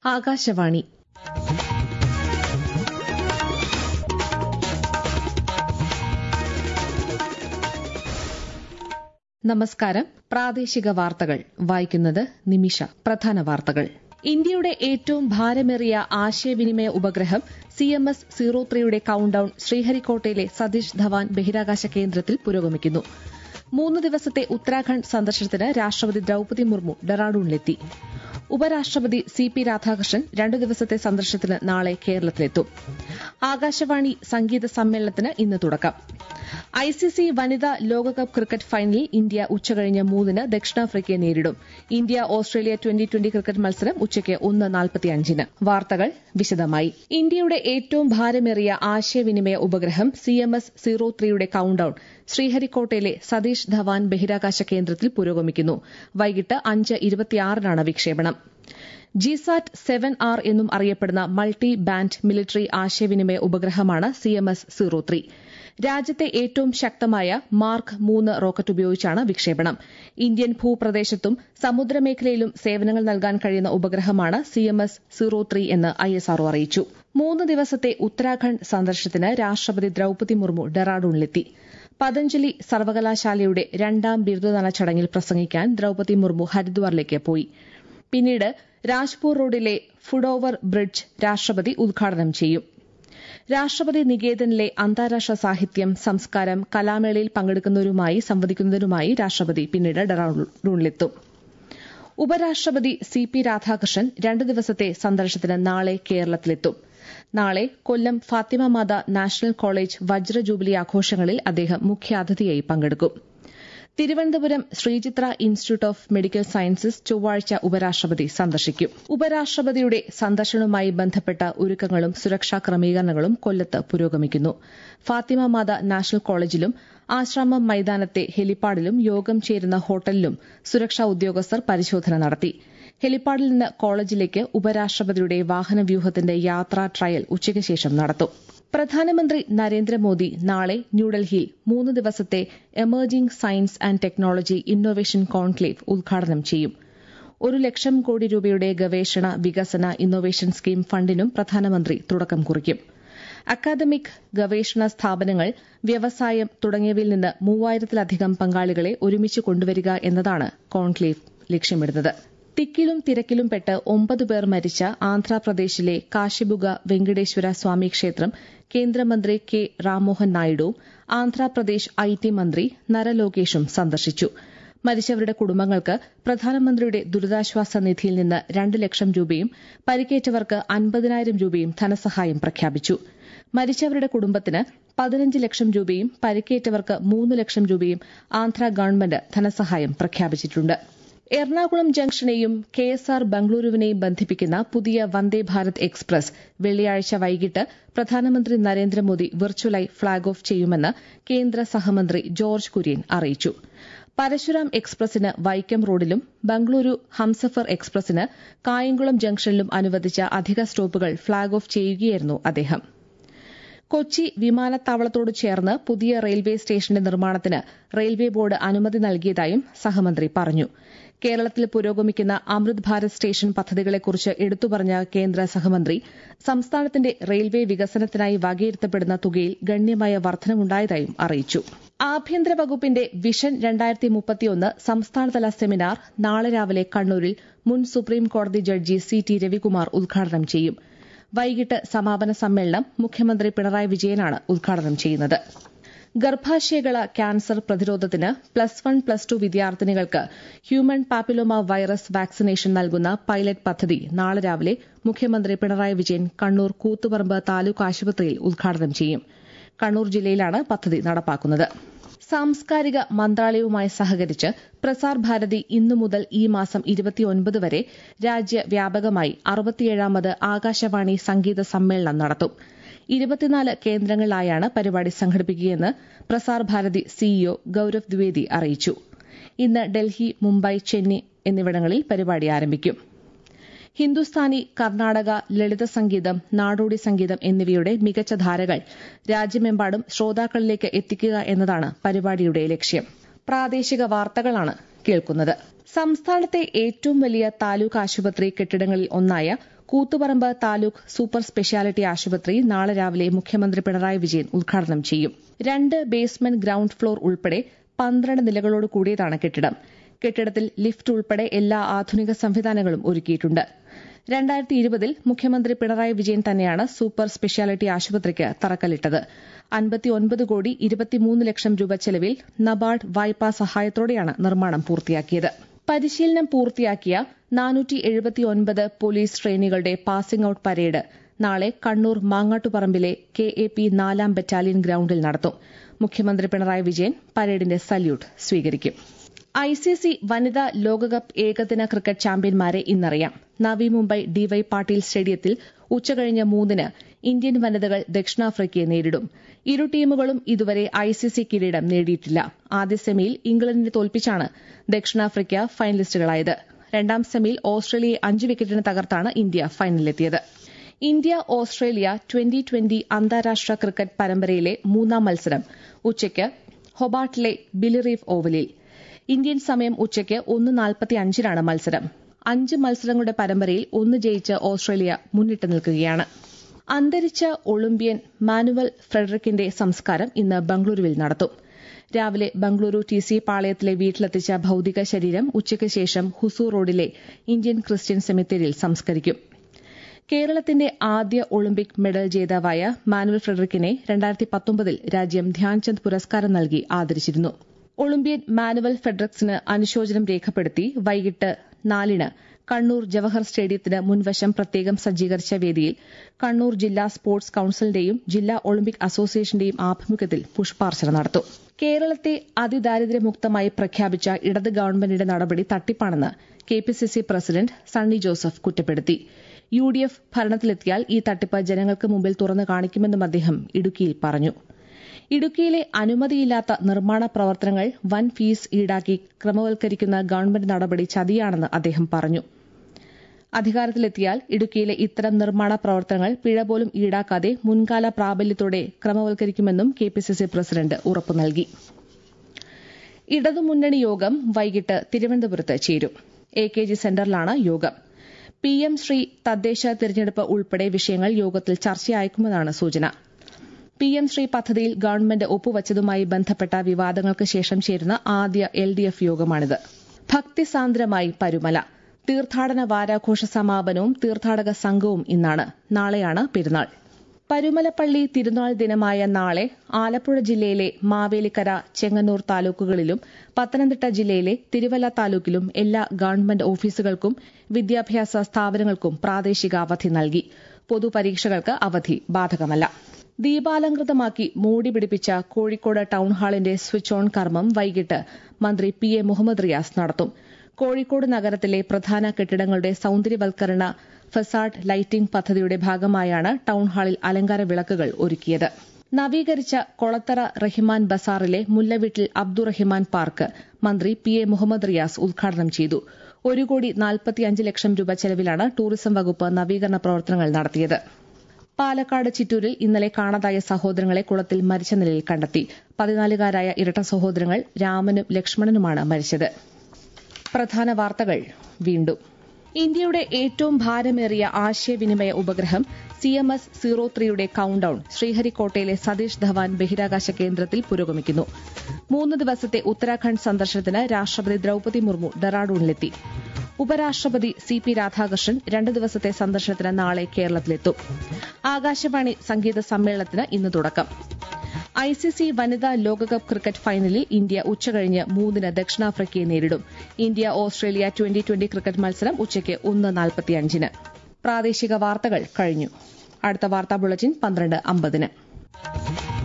ആകാശവാണി നമസ്കാരം പ്രാദേശിക വാർത്തകൾ വായിക്കുന്നത് നിമിഷ പ്രധാന വാർത്തകൾ ഇന്ത്യയുടെ ഏറ്റവും ഭാരമേറിയ ആശയവിനിമയ ഉപഗ്രഹം സി എം എസ് സീറോ ത്രീയുടെ കൌണ്ട്ഡൌൺ ശ്രീഹരിക്കോട്ടയിലെ സതീഷ് ധവാൻ ബഹിരാകാശ കേന്ദ്രത്തിൽ പുരോഗമിക്കുന്നു മൂന്ന് ദിവസത്തെ ഉത്തരാഖണ്ഡ് സന്ദർശനത്തിന് രാഷ്ട്രപതി ദ്രൌപതി മുർമു ഡെറാഡൂണിലെത്തി ഉപരാഷ്ട്രപതി സി പി രാധാകൃഷ്ണൻ രണ്ടു ദിവസത്തെ സന്ദർശനത്തിന് നാളെ കേരളത്തിലെത്തും ആകാശവാണി സംഗീത സമ്മേളനത്തിന് ഇന്ന് തുടക്കം ഐസിസി വനിതാ ലോകകപ്പ് ക്രിക്കറ്റ് ഫൈനലിൽ ഇന്ത്യ ഉച്ചകഴിഞ്ഞ് മൂന്നിന് ദക്ഷിണാഫ്രിക്കയെ നേരിടും India Australia twenty twenty cricket മത്സരം ഉച്ചയ്ക്ക് ഒന്ന് നാൽപ്പത്തിയഞ്ചിന് വാർത്തകൾ വിശദമായി ഇന്ത്യയുടെ ഏറ്റവും ഭാരമേറിയ ആശയവിനിമയ ഉപഗ്രഹം സി എം എസ് സീറോ ത്രീയുടെ കൌണ്ട്ഡൌൺ ശ്രീഹരിക്കോട്ടയിലെ സതീഷ് ധവാൻ ബഹിരാകാശ കേന്ദ്രത്തിൽ പുരോഗമിക്കുന്നു വൈകിട്ട് അഞ്ച് ഇരുപത്തിയാറിനാണ് വിക്ഷേപണം ജിസാറ്റ് സെവൻ ആർ എന്നും അറിയപ്പെടുന്ന മൾട്ടി ബാൻഡ് മിലിറ്ററി ആശയവിനിമയ ഉപഗ്രഹമാണ് C M S zero three രാജ്യത്തെ ഏറ്റവും ശക്തമായ മാർക്ക് മൂന്ന് റോക്കറ്റ് ഉപയോഗിച്ചാണ് വിക്ഷേപണം ഇന്ത്യൻ ഭൂപ്രദേശത്തും സമുദ്രമേഖലയിലും സേവനങ്ങൾ നൽകാൻ കഴിയുന്ന ഉപഗ്രഹമാണ് C M S zero three എന്ന് ഐ എസ് ആർഒ അറിയിച്ചു മൂന്ന് ദിവസത്തെ ഉത്തരാഖണ്ഡ് സന്ദർശനത്തിന് രാഷ്ട്രപതി ദ്രൌപതി മുർമു ഡെറാഡൂണിലെത്തി പതഞ്ജലി സർവകലാശാലയുടെ രണ്ടാം ബിരുദദാന ചടങ്ങിൽ പ്രസംഗിക്കാൻ ദ്രൌപതി മുർമു ഹരിദ്വാറിലേക്ക് പോയി പിന്നീട് രാജ്പൂർ റോഡിലെ ഫുഡോവർ ബ്രിഡ്ജ് രാഷ്ട്രപതി ഉദ്ഘാടനം ചെയ്യും രാഷ്ട്രപതി നികേതനിലെ അന്താരാഷ്ട്ര സാഹിത്യം സംസ്കാരം കലാമേളയിൽ പങ്കെടുക്കുന്നവരുമായി സംവദിക്കുന്നതിനുമായി രാഷ്ട്രപതി പിന്നീട് ഡെറാഡൂണിലെത്തും ഉപരാഷ്ട്രപതി സി പി രാധാകൃഷ്ണൻ രണ്ടു ദിവസത്തെ സന്ദർശനത്തിന് നാളെ കേരളത്തിലെത്തും നാളെ കൊല്ലം ഫാത്തിമ മാത നാഷണൽ കോളേജ് വജ്ര ജൂബിലി ആഘോഷങ്ങളിൽ അദ്ദേഹം മുഖ്യാതിഥിയായി പങ്കെടുക്കും Thiruvananthapuram Sree Chitra institute of medical sciences ചൊവ്വാഴ്ച ഉപരാഷ്ട്രപതി സന്ദർശിക്കും ഉപരാഷ്ട്രപതിയുടെ സന്ദർശനവുമായി ബന്ധപ്പെട്ട ഒരുക്കങ്ങളും സുരക്ഷാ ക്രമീകരണങ്ങളും കൊല്ലത്ത് പുരോഗമിക്കുന്നു ഫാത്തിമ മാത നാഷണൽ കോളേജിലും ആശ്രാമം മൈതാനത്തെ ഹെലിപ്പാഡിലും യോഗം ചേരുന്ന ഹോട്ടലിലും സുരക്ഷാ ഉദ്യോഗസ്ഥർ പരിശോധന നടത്തി ഹെലിപ്പാഡിൽ നിന്ന് കോളേജിലേക്ക് ഉപരാഷ്ട്രപതിയുടെ വാഹനവ്യൂഹത്തിന്റെ യാത്രാ ട്രയൽ ഉച്ചയ്ക്ക് ശേഷം നടത്തും പ്രധാനമന്ത്രി നരേന്ദ്രമോദി നാളെ ന്യൂഡൽഹിയിൽ മൂന്ന് ദിവസത്തെ emerging science and technology innovation conclave ഉദ്ഘാടനം ചെയ്യും ഒരു ലക്ഷം കോടി രൂപയുടെ ഗവേഷണ വികസന ഇന്നൊവേഷൻ സ്കീം ഫണ്ടിനും പ്രധാനമന്ത്രി തുടക്കം കുറിക്കും അക്കാദമിക് ഗവേഷണ സ്ഥാപനങ്ങൾ വ്യവസായം തുടങ്ങിയവയിൽ നിന്ന് മൂവായിരത്തിലധികം പങ്കാളികളെ ഒരുമിച്ച് കൊണ്ടുവരിക എന്നതാണ് കോൺക്ലേവ് ലക്ഷ്യമിടുന്നത് തിക്കിലും തിരക്കിലും പെട്ട് ഒമ്പത് പേർ മരിച്ച ആന്ധ്രാപ്രദേശിലെ കാശിബുഗ വെങ്കടേശ്വര സ്വാമി ക്ഷേത്രം കേന്ദ്രമന്ത്രി കെ രാംമോഹൻ നായിഡുവും ആന്ധ്രാപ്രദേശ് ഐ ടി മന്ത്രി നരലോകേഷും സന്ദർശിച്ചു മരിച്ചവരുടെ കുടുംബങ്ങൾക്ക് പ്രധാനമന്ത്രിയുടെ ദുരിതാശ്വാസ നിധിയിൽ നിന്ന് രണ്ട് ലക്ഷം രൂപയും പരിക്കേറ്റവർക്ക് അൻപതിനായിരം രൂപയും ധനസഹായം പ്രഖ്യാപിച്ചു മരിച്ചവരുടെ കുടുംബത്തിന് പതിനഞ്ച് ലക്ഷം രൂപയും പരിക്കേറ്റവർക്ക് മൂന്ന് ലക്ഷം രൂപയും ആന്ധ്ര ഗവൺമെന്റ് ധനസഹായം പ്രഖ്യാപിച്ചിട്ടുണ്ട് എറണാകുളം ജംഗ്ഷനെയും കെ എസ് ആർ ബംഗളൂരുവിനെയും ബന്ധിപ്പിക്കുന്ന പുതിയ വന്ദേ ഭാരത് എക്സ്പ്രസ് വെള്ളിയാഴ്ച വൈകിട്ട് പ്രധാനമന്ത്രി നരേന്ദ്രമോദി വെർച്വലായി ഫ്ളാഗ് ഓഫ് ചെയ്യുമെന്ന് കേന്ദ്ര സഹമന്ത്രി ജോർജ് കുര്യൻ അറിയിച്ചു പരശുരാം എക്സ്പ്രസിന് വൈക്കം റോഡിലും ബംഗളൂരു ഹംസഫർ എക്സ്പ്രസിന് കായംകുളം ജംഗ്ഷനിലും അനുവദിച്ച അധിക സ്റ്റോപ്പുകൾ ഫ്ളാഗ് ഓഫ് ചെയ്യുകയായിരുന്നു അദ്ദേഹം കൊച്ചി വിമാനത്താവളത്തോട് ചേർന്ന് പുതിയ റെയിൽവേ സ്റ്റേഷന്റെ നിർമ്മാണത്തിന് റെയിൽവേ ബോർഡ് അനുമതി നൽകിയതായും സഹമന്ത്രി പറഞ്ഞു കേരളത്തിൽ പുരോഗമിക്കുന്ന അമൃത് ഭാരത് സ്റ്റേഷൻ പദ്ധതികളെക്കുറിച്ച് എടുത്തുപറഞ്ഞ കേന്ദ്ര സഹമന്ത്രി സംസ്ഥാനത്തിന്റെ റെയിൽവേ വികസനത്തിനായി വകയിരുത്തപ്പെടുന്ന തുകയിൽ ഗണ്യമായ വർധനവുണ്ടായതായും അറിയിച്ചു ആഭ്യന്തര വകുപ്പിന്റെ വിഷൻ രണ്ടായിരത്തി മുപ്പത്തിയൊന്ന് സംസ്ഥാനതല സെമിനാർ നാളെ രാവിലെ കണ്ണൂരിൽ മുൻ സുപ്രീം കോടതി ജഡ്ജി സി ടി രവികുമാർ ഉദ്ഘാടനം ചെയ്യും വൈകിട്ട് സമാപന സമ്മേളനം മുഖ്യമന്ത്രി പിണറായി വിജയനാണ് ഉദ്ഘാടനം ചെയ്യുന്നത് ഗർഭാശയകള ക്യാൻസർ പ്രതിരോധത്തിന് പ്ലസ് വൺ പ്ലസ് ടു വിദ്യാർത്ഥിനികൾക്ക് ഹ്യൂമൻ പാപ്പിലോമ വൈറസ് വാക്സിനേഷൻ നൽകുന്ന പൈലറ്റ് പദ്ധതി നാളെ രാവിലെ മുഖ്യമന്ത്രി പിണറായി വിജയൻ കണ്ണൂർ കൂത്തുപറമ്പ് താലൂക്ക് ആശുപത്രിയിൽ ഉദ്ഘാടനം ചെയ്യും കണ്ണൂർ ജില്ലയിലാണ് പദ്ധതി നടപ്പാക്കുന്നത് സാംസ്കാരിക മന്ത്രാലയവുമായി സഹകരിച്ച് പ്രസാർ ഭാരതി ഇന്നു മുതൽ ഈ മാസം ഇരുപത്തിയൊൻപത് വരെ രാജ്യവ്യാപകമായി അറുപത്തിയേഴാമത് ആകാശവാണി സംഗീത സമ്മേളനം നടത്തും ഇരുപത്തിനാല് കേന്ദ്രങ്ങളിലായാണ് പരിപാടി സംഘടിപ്പിക്കുകയെന്ന് പ്രസാർ ഭാരതി സിഇഒ ഗൌരവ് ദ്വിവേദി അറിയിച്ചു ഇന്ന് ഡൽഹി മുംബൈ ചെന്നൈ എന്നിവിടങ്ങളിൽ പരിപാടി ആരംഭിക്കും ഹിന്ദുസ്ഥാനി കർണാടക ലളിത സംഗീതം നാടോടി സംഗീതം എന്നിവയുടെ മികച്ച ധാരകൾ രാജ്യമെമ്പാടും ശ്രോതാക്കളിലേക്ക് എത്തിക്കുക എന്നതാണ് പരിപാടിയുടെ ലക്ഷ്യം പ്രാദേശിക വാർത്തകളാണ് കേൾക്കുന്നത് സംസ്ഥാനത്തെ ഏറ്റവും വലിയ താലൂക്ക് ആശുപത്രി കെട്ടിടങ്ങളിൽ ഒന്നായ കൂത്തുപറമ്പ് താലൂക്ക് സൂപ്പർ സ്പെഷ്യാലിറ്റി ആശുപത്രി നാളെ രാവിലെ മുഖ്യമന്ത്രി പിണറായി വിജയൻ ഉദ്ഘാടനം ചെയ്യും രണ്ട് ബേസ്മെന്റ് ഗ്രൌണ്ട് ഫ്ലോർ ഉൾപ്പെടെ പന്ത്രണ്ട് നിലകളോട് കൂടിയതാണ് കെട്ടിടം കെട്ടിടത്തിൽ ലിഫ്റ്റ് ഉൾപ്പെടെ എല്ലാ ആധുനിക സംവിധാനങ്ങളും ഒരുക്കിയിട്ടുണ്ട് രണ്ടായിരത്തി ഇരുപതിൽ മുഖ്യമന്ത്രി പിണറായി വിജയൻ തന്നെയാണ് സൂപ്പർ സ്പെഷ്യാലിറ്റി ആശുപത്രിക്ക് തറക്കല്ലിട്ടത് അൻപത്തിയൊൻപത് കോടി ഇരുപത്തിമൂന്ന് ലക്ഷം രൂപ ചെലവിൽ നബാർഡ് വായ്പാ സഹായത്തോടെയാണ് നിർമ്മാണം പൂർത്തിയാക്കിയത് പരിശീലനം പൂർത്തിയാക്കിയ നാനൂറ്റി എഴുപത്തിയൊൻപത് പോലീസ് ട്രെയിനികളുടെ പാസിംഗ് ഔട്ട് പരേഡ് നാളെ കണ്ണൂർ മാങ്ങാട്ടുപറമ്പിലെ കെ എ പി നാലാം ബറ്റാലിയൻ ഗ്രൌണ്ടിൽ നടത്തും മുഖ്യമന്ത്രി പിണറായി വിജയൻ പരേഡിന്റെ സല്യൂട്ട് സ്വീകരിക്കും ഐസിസി വനിതാ ലോകകപ്പ് ഏകദിന ക്രിക്കറ്റ് ചാമ്പ്യന്മാരെ ഇന്നറിയാം നവി മുംബൈ ഡിവൈ പാട്ടീൽ സ്റ്റേഡിയത്തിൽ ഉച്ചകഴിഞ്ഞ് മൂന്നിന് ഇന്ത്യൻ വനിതകൾ ദക്ഷിണാഫ്രിക്കയെ നേരിടും ഇരു ടീമുകളും ഇതുവരെ ഐസിസി കിരീടം നേടിയിട്ടില്ല ആദ്യ സെമിയിൽ ഇംഗ്ലണ്ടിനെ തോൽപ്പിച്ചാണ് ദക്ഷിണാഫ്രിക്ക ഫൈനലിസ്റ്റുകളായത് രണ്ടാം സെമിയിൽ ഓസ്ട്രേലിയയെ അഞ്ച് വിക്കറ്റിന് തകർത്താണ് ഇന്ത്യ ഫൈനലിലെത്തിയത് ഇന്ത്യ ഓസ്ട്രേലിയ ട്വന്റി ട്വന്റി അന്താരാഷ്ട്ര ക്രിക്കറ്റ് പരമ്പരയിലെ മൂന്നാം മത്സരം ഉച്ചയ്ക്ക് ഹൊബാട്ടിലെ ബിലിറീഫ് ഓവലിൽ ഇന്ത്യൻ സമയം ഉച്ചയ്ക്ക് ഒന്ന് നാൽപ്പത്തി അഞ്ചിനാണ് മത്സരം അഞ്ച് മത്സരങ്ങളുടെ പരമ്പരയിൽ ഒന്ന് ജയിച്ച് ഓസ്ട്രേലിയ മുന്നിട്ട് നിൽക്കുകയാണ് അന്തരിച്ച ഒളിമ്പ്യൻ മാനുവൽ ഫ്രെഡറിക്കിന്റെ സംസ്കാരം ഇന്ന് ബംഗളൂരുവിൽ നടത്തും രാവിലെ ബംഗളൂരു ടി സി പാളയത്തിലെ വീട്ടിലെത്തിച്ച ഭൌതിക ശരീരം ഉച്ചയ്ക്ക് ശേഷം ഹുസൂർ റോഡിലെ ഇന്ത്യൻ ക്രിസ്ത്യൻ സെമിത്തേരിയിൽ സംസ്കരിക്കും കേരളത്തിന്റെ ആദ്യ ഒളിമ്പിക് മെഡൽ ജേതാവായ മാനുവൽ ഫ്രെഡറിക്കിനെ രണ്ടായിരത്തി പത്തൊമ്പതിൽ രാജ്യം ധ്യാൻചന്ദ് പുരസ്കാരം നൽകി ആദരിച്ചിരുന്നു ഒളിമ്പ്യൻ മാനുവൽ ഫെഡറിക്സിന് അനുശോചനം രേഖപ്പെടുത്തി വൈകിട്ട് നാലിന് കണ്ണൂർ ജവഹർ സ്റ്റേഡിയത്തിന് മുൻവശം പ്രത്യേകം സജ്ജീകരിച്ച വേദിയിൽ കണ്ണൂർ ജില്ലാ സ്പോർട്സ് കൌൺസിലിന്റെയും ജില്ലാ ഒളിമ്പിക് അസോസിയേഷന്റെയും ആഭിമുഖ്യത്തിൽ പുഷ്പാർച്ചന നടത്തും കേരളത്തെ അതിദാരിദ്ര്യമുക്തമായി പ്രഖ്യാപിച്ച ഇടത് ഗവൺമെന്റിന്റെ നടപടി തട്ടിപ്പാണെന്ന് കെപിസിസി പ്രസിഡന്റ് സണ്ണി ജോസഫ് കുറ്റപ്പെടുത്തി യു ഡി എഫ് ഭരണത്തിലെത്തിയാൽ ഈ തട്ടിപ്പ് ജനങ്ങൾക്ക് മുമ്പിൽ തുറന്നു കാണിക്കുമെന്നും അദ്ദേഹം ഇടുക്കിയിൽ പറഞ്ഞു ഇടുക്കിയിലെ അനുമതിയില്ലാത്ത നിർമ്മാണ പ്രവർത്തനങ്ങൾ വൻ ഫീസ് ഈടാക്കി ക്രമവൽക്കരിക്കുന്ന ഗവൺമെന്റ് നടപടി ചതിയാണെന്ന് അദ്ദേഹം പറഞ്ഞു അധികാരത്തിലെത്തിയാൽ ഇടുക്കിയിലെ ഇത്തരം നിർമ്മാണ പ്രവർത്തനങ്ങൾ പിഴ പോലും ഈടാക്കാതെ മുൻകാല പ്രാബല്യത്തോടെ ക്രമവൽക്കരിക്കുമെന്നും കെപിസിസി പ്രസിഡന്റ് ഉറപ്പു നൽകി ഇടതുമുന്നണി യോഗം വൈകിട്ട് തിരുവനന്തപുരത്ത് ചേരും എ കെ ജി സെന്ററിലാണ് യോഗം പി എം ശ്രീ തദ്ദേശ തിരഞ്ഞെടുപ്പ് ഉൾപ്പെടെ വിഷയങ്ങൾ യോഗത്തിൽ ചർച്ചയായേക്കുമെന്നാണ് സൂചന പി എം ശ്രീ പദ്ധതിയിൽ ഗവൺമെന്റ് ഒപ്പുവച്ചതുമായി ബന്ധപ്പെട്ട വിവാദങ്ങൾക്ക് ശേഷം ചേരുന്ന ആദ്യ എൽ ഡി എഫ് യോഗമാണിത് ഭക്തിസാന്ദ്രമായി പരുമല തീർത്ഥാടന വാരാഘോഷ സമാപനവും തീർത്ഥാടക സംഘവും ഇന്നാണ് നാളെയാണ് പെരുന്നാൾ പരുമലപ്പള്ളി തിരുനാൾ ദിനമായ നാളെ ആലപ്പുഴ ജില്ലയിലെ മാവേലിക്കര ചെങ്ങന്നൂർ താലൂക്കുകളിലും പത്തനംതിട്ട ജില്ലയിലെ തിരുവല്ല താലൂക്കിലും എല്ലാ ഗവൺമെന്റ് ഓഫീസുകൾക്കും വിദ്യാഭ്യാസ സ്ഥാപനങ്ങൾക്കും പ്രാദേശിക അവധി നൽകി പൊതുപരീക്ഷകൾക്ക് അവധി ബാധകമല്ല ദീപാലങ്കൃതമാക്കി മൂടി പിടിപ്പിച്ച കോഴിക്കോട് ടൌൺഹാളിന്റെ സ്വിച്ച് ഓൺ കർമ്മം വൈകിട്ട് മന്ത്രി പി എ മുഹമ്മദ് റിയാസ് നടത്തും കോഴിക്കോട് നഗരത്തിലെ പ്രധാന കെട്ടിടങ്ങളുടെ സൌന്ദര്യവൽക്കരണ ഫസാഡ് ലൈറ്റിംഗ് പദ്ധതിയുടെ ഭാഗമായാണ് ടൌൺഹാളിൽ അലങ്കാര വിളക്കുകൾ ഒരുക്കിയത് നവീകരിച്ച കൊളത്തറ റഹിമാൻ ബസാറിലെ മുല്ലവീട്ടിൽ അബ്ദുറഹിമാൻ പാർക്ക് മന്ത്രി പി എ മുഹമ്മദ് റിയാസ് ഉദ്ഘാടനം ചെയ്തു ഒരു കോടി നാൽപ്പത്തിയഞ്ച് ലക്ഷം രൂപ ചെലവിലാണ് ടൂറിസം വകുപ്പ് നവീകരണ പ്രവർത്തനങ്ങൾ നടത്തിയത് പാലക്കാട് ചിറ്റൂരിൽ ഇന്നലെ കാണാതായ സഹോദരങ്ങളെ കുളത്തിൽ മരിച്ച നിലയിൽ കണ്ടെത്തി പതിനാലുകാരായ ഇരട്ട സഹോദരങ്ങൾ രാമനും ലക്ഷ്മണനുമാണ് മരിച്ചത് പ്രധാന വാർത്തകൾ വീണ്ടും ഇന്ത്യയുടെ ഏറ്റവും ഭാരമേറിയ ആശയവിനിമയ ഉപഗ്രഹം സി എം എസ് സീറോ ത്രീയുടെ കൌണ്ട്ഡൌൺ ശ്രീഹരിക്കോട്ടയിലെ സതീഷ് ധവാൻ ബഹിരാകാശ കേന്ദ്രത്തിൽ പുരോഗമിക്കുന്നു മൂന്ന് ദിവസത്തെ ഉത്തരാഖണ്ഡ് സന്ദർശനത്തിന് രാഷ്ട്രപതി ദ്രൌപതി മുർമു ഡെറാഡൂണിലെത്തി ഉപരാഷ്ട്രപതി സി പി രാധാകൃഷ്ണൻ രണ്ട് ദിവസത്തെ സന്ദർശനത്തിന് നാളെ കേരളത്തിലെത്തും ആകാശവാണി സംഗീത സമ്മേളനത്തിന് ഇന്ന് തുടക്കം ഐസിസി വനിതാ ലോകകപ്പ് ക്രിക്കറ്റ് ഫൈനലിൽ ഇന്ത്യ ഉച്ചകഴിഞ്ഞ് മൂന്നിന് ദക്ഷിണാഫ്രിക്കയെ നേരിടും India Australia twenty twenty cricket മത്സരം ഉച്ചയ്ക്ക് ഒന്ന് നാൽപ്പത്തിയഞ്ചിന് പ്രാദേശിക വാർത്തകൾ കഴിഞ്ഞു അടുത്ത വാർത്താ ബുള്ളറ്റിൻ പന്ത്രണ്ട് അമ്പതിന്